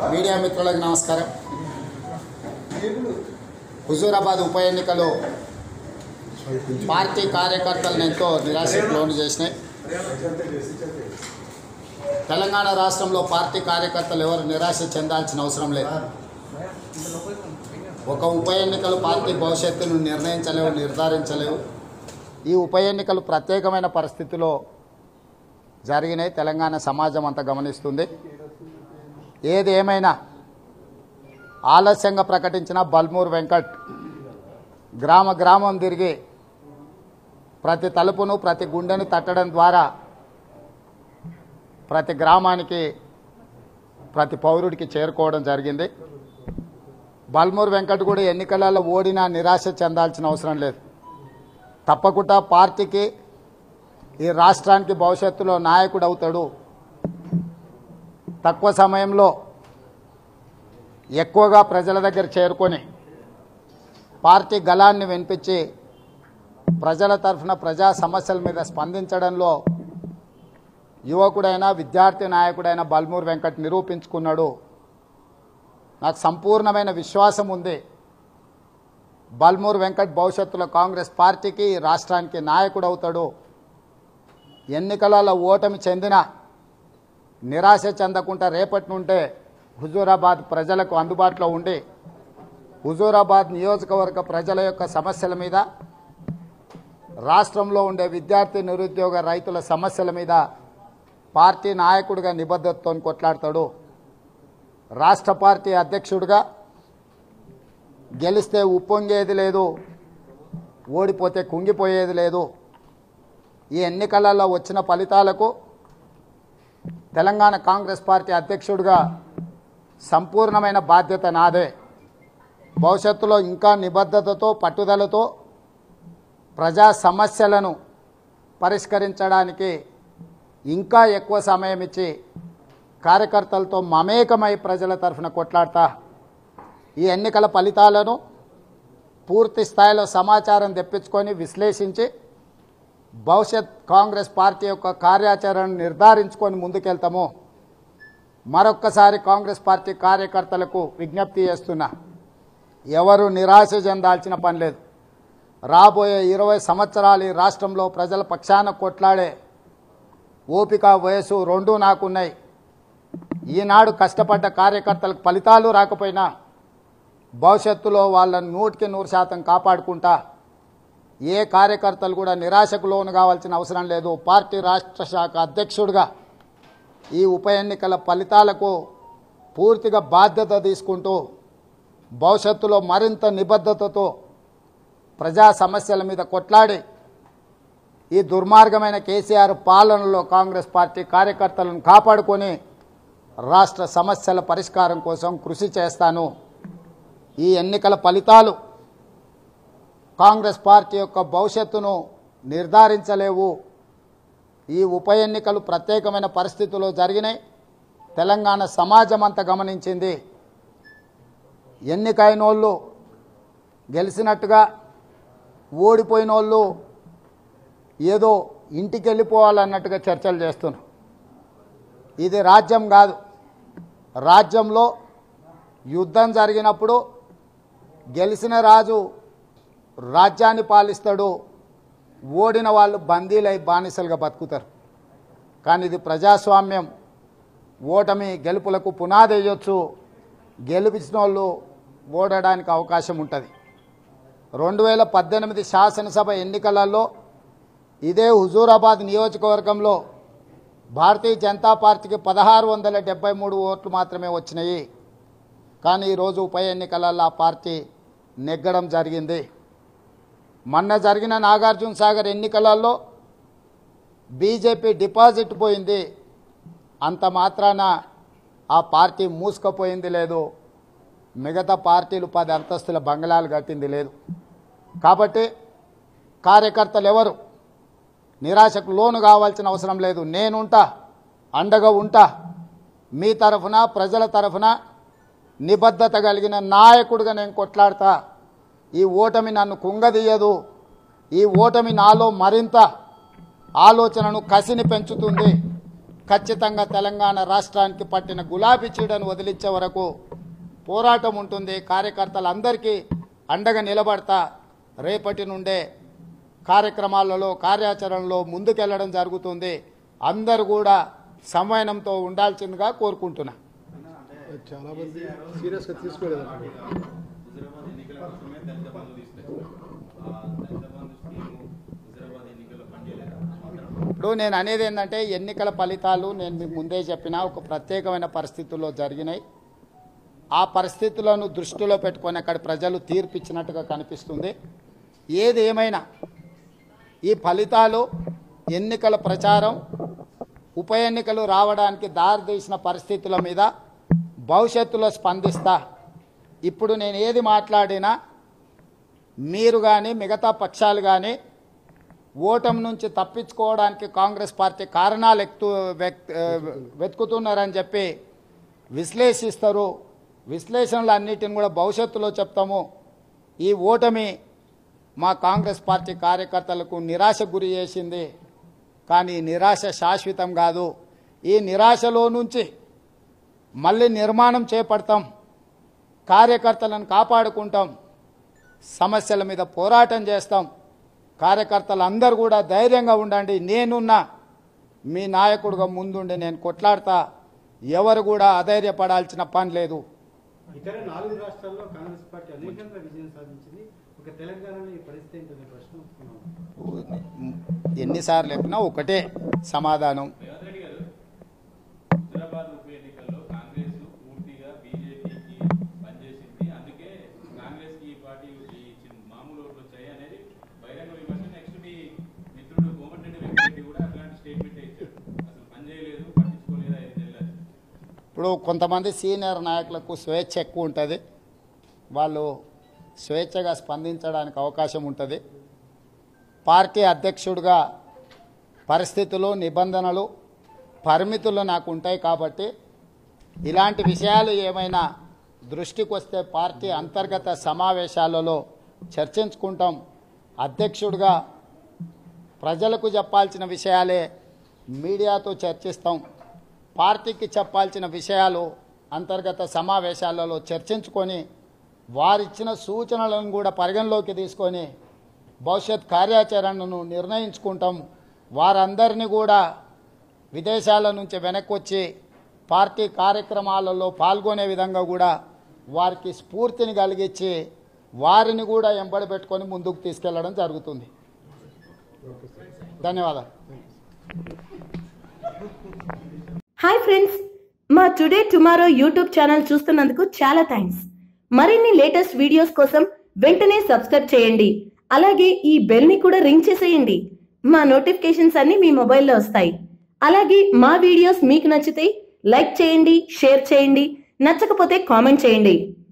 media మిత్రులకు నమస్కారం హుజూరాబాద్ ఉప ఎన్నికలో పార్టీ కార్యకర్తలను ఎంతో నిరాశకు లోను చేసినాయి తెలంగాణ రాష్ట్రంలో పార్టీ కార్యకర్తలు ఎవరు నిరాశ చెందాల్సిన అవసరం లేదు ఒక ఉప ఎన్నికలు పార్టీ భవిష్యత్తును నిర్ణయించలేవు నిర్ధారించలేవు ఈ ఉప ఎన్నికలు ప్రత్యేకమైన పరిస్థితిలో జరిగినాయి తెలంగాణ సమాజం అంతా గమనిస్తుంది ఏది ఏమైనా ఆలస్యంగా ప్రకటించిన బల్మూర్ వెంకట్ గ్రామ గ్రామం తిరిగి ప్రతి తలుపును ప్రతి గుండెను తట్టడం ద్వారా ప్రతి గ్రామానికి ప్రతి పౌరుడికి చేరుకోవడం జరిగింది బల్మూర్ వెంకట్ కూడా ఎన్నికలలో ఓడినా నిరాశ చెందాల్సిన అవసరం లేదు తప్పకుండా పార్టీకి ఈ రాష్ట్రానికి భవిష్యత్తులో నాయకుడు అవుతాడు తక్కువ సమయంలో ఎక్కువగా ప్రజల దగ్గర చేరుకొని పార్టీ గలాన్ని వినిపించి ప్రజల తరఫున ప్రజా సమస్యల మీద స్పందించడంలో యువకుడైన విద్యార్థి నాయకుడైన బల్మూర్ వెంకట్ నిరూపించుకున్నాడు నాకు సంపూర్ణమైన విశ్వాసం ఉంది బల్మూర్ వెంకట్ భవిష్యత్తులో కాంగ్రెస్ పార్టీకి ఈ రాష్ట్రానికి నాయకుడు అవుతాడు ఎన్నికలలో ఓటమి చెందిన నిరాశ చెందకుండా రేపటి నుండే హుజూరాబాద్ ప్రజలకు అందుబాటులో ఉండి హుజూరాబాద్ నియోజకవర్గ ప్రజల యొక్క సమస్యల మీద రాష్ట్రంలో ఉండే విద్యార్థి నిరుద్యోగ రైతుల సమస్యల మీద పార్టీ నాయకుడిగా నిబద్ధతతో కొట్లాడతాడు రాష్ట్ర పార్టీ అధ్యక్షుడిగా గెలిస్తే ఉప్పొంగేది లేదు ఓడిపోతే కుంగిపోయేది లేదు ఈ ఎన్నికలలో వచ్చిన ఫలితాలకు తెలంగాణ కాంగ్రెస్ పార్టీ అధ్యక్షుడిగా సంపూర్ణమైన బాధ్యత నాదే భవిష్యత్తులో ఇంకా నిబద్ధతతో పట్టుదలతో ప్రజా సమస్యలను పరిష్కరించడానికి ఇంకా ఎక్కువ సమయం ఇచ్చి కార్యకర్తలతో మమేకమై ప్రజల తరఫున కొట్లాడతా ఈ ఎన్నికల ఫలితాలను పూర్తి స్థాయిలో సమాచారం తెప్పించుకొని విశ్లేషించి భవిష్యత్ కాంగ్రెస్ పార్టీ యొక్క కార్యాచరణను నిర్ధారించుకొని ముందుకెళ్తాము మరొక్కసారి కాంగ్రెస్ పార్టీ కార్యకర్తలకు విజ్ఞప్తి చేస్తున్నా ఎవరు నిరాశ చెందాల్సిన పని లేదు రాబోయే ఇరవై సంవత్సరాలు ఈ రాష్ట్రంలో ప్రజల పక్షాన కొట్లాడే ఓపిక వయసు రెండూ నాకున్నాయి ఈనాడు కష్టపడ్డ కార్యకర్తలకు ఫలితాలు రాకపోయినా భవిష్యత్తులో వాళ్ళని నూటికి నూరు శాతం కాపాడుకుంటా ఏ కార్యకర్తలు కూడా నిరాశకు లోను కావాల్సిన అవసరం లేదు పార్టీ రాష్ట్ర శాఖ అధ్యక్షుడిగా ఈ ఉప ఎన్నికల ఫలితాలకు పూర్తిగా బాధ్యత తీసుకుంటూ భవిష్యత్తులో మరింత నిబద్ధతతో ప్రజా సమస్యల మీద కొట్లాడి ఈ దుర్మార్గమైన కేసీఆర్ పాలనలో కాంగ్రెస్ పార్టీ కార్యకర్తలను కాపాడుకొని రాష్ట్ర సమస్యల పరిష్కారం కోసం కృషి చేస్తాను ఈ ఎన్నికల ఫలితాలు కాంగ్రెస్ పార్టీ యొక్క భవిష్యత్తును నిర్ధారించలేవు ఈ ఉప ఎన్నికలు ప్రత్యేకమైన పరిస్థితుల్లో జరిగినాయి తెలంగాణ సమాజం అంతా గమనించింది ఎన్నికైనోళ్ళు గెలిచినట్టుగా ఓడిపోయిన వాళ్ళు ఏదో ఇంటికి వెళ్ళిపోవాలన్నట్టుగా చర్చలు చేస్తున్నారు ఇది రాజ్యం కాదు రాజ్యంలో యుద్ధం జరిగినప్పుడు గెలిచిన రాజు రాజ్యాన్ని పాలిస్తాడు ఓడిన వాళ్ళు బందీలై బానిసలుగా బతుకుతారు కానీ ఇది ప్రజాస్వామ్యం ఓటమి గెలుపులకు పునాది వేయొచ్చు గెలిపించిన వాళ్ళు ఓడడానికి అవకాశం ఉంటుంది రెండు వేల పద్దెనిమిది శాసనసభ ఎన్నికలలో ఇదే హుజూరాబాద్ నియోజకవర్గంలో భారతీయ జనతా పార్టీకి పదహారు వందల డెబ్బై మూడు ఓట్లు మాత్రమే వచ్చినాయి కానీ ఈరోజు ఉప ఎన్నికలలో ఆ పార్టీ నెగ్గడం జరిగింది మొన్న జరిగిన నాగార్జున సాగర్ ఎన్నికలలో బీజేపీ డిపాజిట్ పోయింది అంత మాత్రాన ఆ పార్టీ మూసుకుపోయింది లేదు మిగతా పార్టీలు పది అంతస్తుల బంగళాలు కట్టింది లేదు కాబట్టి కార్యకర్తలు ఎవరు నిరాశకు లోను కావాల్సిన అవసరం లేదు నేనుంటా అండగా ఉంటా మీ తరఫున ప్రజల తరఫున నిబద్ధత కలిగిన నాయకుడిగా నేను కొట్లాడతా ఈ ఓటమి నన్ను కుంగదీయదు ఈ ఓటమి నాలో మరింత ఆలోచనను కసిని పెంచుతుంది ఖచ్చితంగా తెలంగాణ రాష్ట్రానికి పట్టిన గులాబీ చీడను వదిలించే వరకు పోరాటం ఉంటుంది కార్యకర్తలందరికీ అండగా నిలబడతా రేపటి నుండే కార్యక్రమాలలో కార్యాచరణలో ముందుకెళ్లడం జరుగుతుంది అందరూ కూడా సంవయనంతో ఉండాల్సిందిగా కోరుకుంటున్నా చాలా మంది సీరియస్ గా తీసుకోలేదు హుజరాబాద్ ఎన్నికల కోసమే దళిత బంధు తీసుకొచ్చారు ఆ దళిత బంధు స్కీము హుజరాబాద్ ఎన్నికల్లో పనిచేయలేదా మాత్రం ఇప్పుడు నేను అనేది ఏంటంటే ఎన్నికల ఫలితాలు నేను మీకు ముందే చెప్పిన ఒక ప్రత్యేకమైన పరిస్థితుల్లో జరిగినాయి ఆ పరిస్థితులను దృష్టిలో పెట్టుకొని అక్కడ ప్రజలు తీర్పు ఇచ్చినట్టుగా కనిపిస్తుంది ఏది ఏమైనా ఈ ఫలితాలు ఎన్నికల ప్రచారం ఉప ఎన్నికలు రావడానికి దారితీసిన పరిస్థితుల మీద భవిష్యత్తులో స్పందిస్తా ఇప్పుడు నేను ఏది మాట్లాడినా మీరు కానీ మిగతా పక్షాలు కానీ ఓటమి నుంచి తప్పించుకోవడానికి కాంగ్రెస్ పార్టీ కారణాలు ఎక్కు వ్యక్- ఆ, వెతుకుతున్నారని చెప్పి విశ్లేషిస్తారు విశ్లేషణలు అన్నిటిని కూడా భవిష్యత్తులో చెప్తాము ఈ ఓటమి మా కాంగ్రెస్ పార్టీ కార్యకర్తలకు నిరాశ గురి చేసింది కానీ ఈ నిరాశ శాశ్వతం కాదు ఈ నిరాశలో నుంచి మళ్ళీ నిర్మాణం చేపడతాం కార్యకర్తలను కాపాడుకుంటాం సమస్యల మీద పోరాటం చేస్తాం కార్యకర్తలు అందరూ కూడా ధైర్యంగా ఉండండి నేనున్నా మీ నాయకుడిగా ముందుండి నేను కొట్లాడతా ఎవరు కూడా అధైర్యపడాల్సిన పని లేదు ఇతర నాలుగు రాష్ట్రాల్లో కాంగ్రెస్ పార్టీ అనేకంగా విజయం సాధించింది ఒక తెలంగాణలో ఈ పరిస్థితి ఏంటనే ప్రశ్న వస్తున్నాం ఎన్నిసార్లు చెప్పినా ఒకటే సమాధానం రేవంత్ రెడ్డి గారు హుజరాబాద్ ఉప ఎన్నికల్లో కాంగ్రెస్ పూర్తిగా బీజేపీకి పనిచేసింది అందుకే కాంగ్రెస్ కి ఈ పార్టీ ఈ చిన్న మామూలు ఓట్లు వచ్చాయి అనేది బహిరంగ విమర్శ నెక్స్ట్ మీ మిత్రుడు కోమటిరెడ్డి వెంకటరెడ్డి కూడా అట్లాంటి స్టేట్మెంట్ ఇచ్చాడు అసలు పని చేయలేదు పట్టించుకోలేదు ఐదు నెలలు ఇప్పుడు కొంతమంది సీనియర్ నాయకులకు స్వేచ్ఛ ఎక్కువ ఉంటుంది వాళ్ళు స్వేచ్ఛగా స్పందించడానికి అవకాశం ఉంటుంది పార్టీ అధ్యక్షుడిగా పరిస్థితులు నిబంధనలు పరిమితులు నాకు ఉంటాయి కాబట్టి ఇలాంటి విషయాలు ఏమైనా దృష్టికి వస్తే పార్టీ అంతర్గత సమావేశాలలో చర్చించుకుంటాం అధ్యక్షుడిగా ప్రజలకు చెప్పాల్సిన విషయాలే మీడియాతో చర్చిస్తాం పార్టీకి చెప్పాల్సిన విషయాలు అంతర్గత సమావేశాలలో చర్చించుకొని వారిచ్చిన సూచనలను కూడా పరిగణలోకి తీసుకొని భవిష్యత్ కార్యాచరణను నిర్ణయించుకుంటాం వారందరినీ కూడా విదేశాల నుంచి వెనక్కి వచ్చి పార్టీ కార్యక్రమాలలో పాల్గొనే విధంగా కూడా వారికి స్ఫూర్తిని కలిగించి వారిని కూడా ఎంబడి పెట్టుకొని ముందుకు తీసుకెళ్లడం జరుగుతుంది ధన్యవాదాలు హాయ్ ఫ్రెండ్స్ మా టుడే టుమారో యూట్యూబ్ ఛానల్ చూస్తున్నందుకు చాలా థ్యాంక్స్ మరిన్ని లేటెస్ట్ వీడియోస్ కోసం వెంటనే సబ్స్క్రైబ్ చేయండి అలాగే ఈ బెల్ ని కూడా రింగ్ చేసేయండి మా నోటిఫికేషన్స్ అన్ని మీ మొబైల్లో వస్తాయి అలాగే మా వీడియోస్ మీకు నచ్చితే లైక్ చేయండి షేర్ చేయండి నచ్చకపోతే కామెంట్ చేయండి